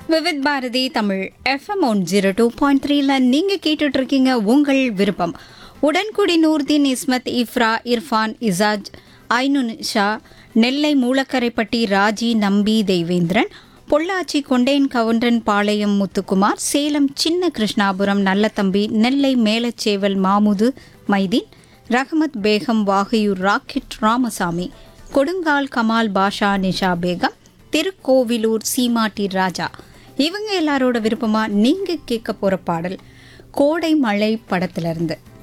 Vividh Bharati Tamil FM one zero two point த்ரீல நீங்கள் கேட்டுட்டு இருக்கீங்க உங்கள் விருப்பம் உடன்குடி நூர்தீன் இஸ்மத் இஃப்ரா இர்ஃபான் இசாஜ் ஐனுன் ஷா நெல்லை மூலக்கரைப்பட்டி ராஜி நம்பி தெய்வேந்திரன் பொள்ளாச்சி கொண்டேன் கவுண்டன் பாளையம் முத்துக்குமார் சேலம் சின்ன கிருஷ்ணாபுரம் நல்லத்தம்பி நெல்லை மேலச்சேவல் மாமுது மைதீன் ரஹமத் பேகம் வாகையூர் ராக்கெட் ராமசாமி கொடுங்கால் கமால் பாஷா நிஷா பேகம் திருக்கோவிலூர் சீமாட்டி ராஜா இவங்க எல்லாரோட விருப்பமா நீங்க கேட்க போற பாடல் கோடை மழை படத்துல இருந்து